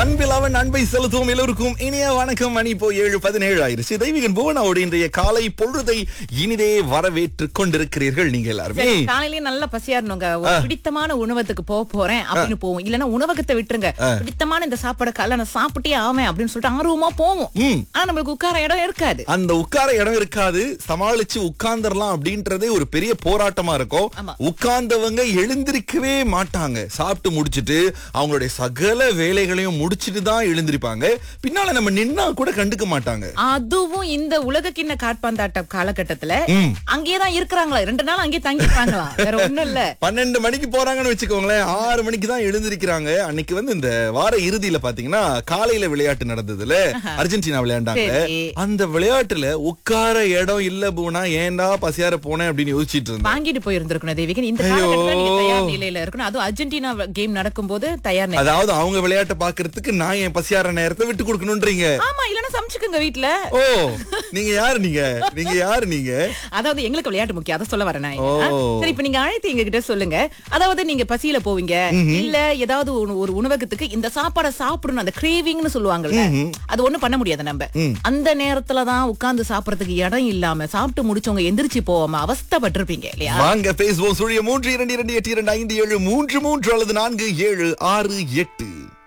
அன்பில் அன்பை செலுத்துவோம் எல்லோருக்கும் இனிய வணக்கம் மணி இப்போ ஏழு பதினேழு ஆயிருச்சு தெய்வீகன் புவனாவோட இன்றைய காலை பொழுதை இனிதே வரவேற்று கொண்டிருக்கிறீர்கள் நீங்க எல்லாருமே சரி, காலையிலேயே நல்லா பசியா இருந்தவங்க ஒரு பிடித்தமான உணவகத்துக்கு போக போறேன் அப்படின்னு போவோம் இல்லன்னா உணவகத்தை விட்டுருங்க பிடித்தமான இந்த சாப்பாடு காலைல நான் சாப்பிட்டே ஆவேன் அப்படின்னு சொல்லிட்டு ஆர்வமா போவோம் ம். ஆனா நம்மளுக்கு உட்கார இடம் இருக்காது அந்த உட்கார இடம் இருக்காது சமாளிச்சு உட்கார்ந்துடலாம் அப்படின்றதே ஒரு பெரிய போராட்டமா இருக்கும் ஆமா. உட்கார்ந்தவங்க எழுந்திருக்கவே மாட்டாங்க சாப்பிட்டு முடிச்சிட்டு அவங்களுடைய சகல வேலைகளையும் முடிச்சிட்டு தான் எழுந்திருப்பாங்க பின்னால நம்ம நின்னா கூட கண்டுக்க மாட்டாங்க அதுவும் இந்த உலக கிண்ண காட்பாந்தாட்ட காலகட்டத்துல ம். அங்கேயேதான் இருக்கிறாங்களா ரெண்டு நாள் அங்கேயே தங்கிப்பாங்களா வேற ஒண்ணும் இல்ல பன்னெண்டு மணிக்கு போறாங்கன்னு வச்சுக்கோங்களேன் ஆறு மணிக்கு தான் எழுந்திருக்கிறாங்க அன்னைக்கு வந்து இந்த வார இறுதியில பாத்தீங்கன்னா காலையில விளையாட்டு நடந்ததுல அர்ஜென்டினா விளையாண்டாங்க சரி. அந்த விளையாட்டுல உட்கார இடம் இல்ல போனா ஏன்டா பசியார போனேன் அப்படின்னு யோசிச்சிட்டு இருந்தேன் வாங்கிட்டு போயிருந்திருக்கணும் தேவிகன் இந்த காலகட்டத்துல நீங்க தயார் நிலையில இருக்கணும் அதுவும் அர்ஜென்டினா கேம் நடக்கும்போது தயார் நிலை அதாவது அவங்க விளையாட்டை பாக்குறதுக்கு நான் என் பசியார நேரத்தை விட்டு கொடுக்கணும்ன்றீங்க ஆமா இல்லன்னா சமைச்சுக்குங்க வீட்டுல ஓ நீங்க யாரு நீங்க நீங்க யாரு நீங்க அதாவது எங்களுக்கு விளையாட்டு முக்கியம் அதை சொல்ல வரேன் நான் ஓ. ஆ, சரி இப்ப நீங்க அழைத்து எங்க கிட்ட சொல்லுங்க அதாவது நீங்க பசியில போவீங்க இல்ல ஏதாவது ஒரு- ஒரு உணவகத்துக்கு இந்த சாப்பாடை சாப்பிடணும் அந்த கிரேவிங்னு சொல்லுவாங்கல்ல அது ஒண்ணும் பண்ண முடியாது நம்ம அந்த நேரத்துல தான் உட்கார்ந்து சாப்பிடறதுக்கு இடம் இல்லாம சாப்பிட்டு முடிச்சவங்க எந்திரிச்சு போவாம அவஸ்தைப்பட்டிருப்பீங்க இல்லையா வாங்க பேசுவோம் சுழிய மூன்று இரண்டு இரண்டு எட்டு இரண்டு ஐந்து ஏழு மூன்று மூன்று அல்லது நான்கு ஏழு ஆறு எட்டு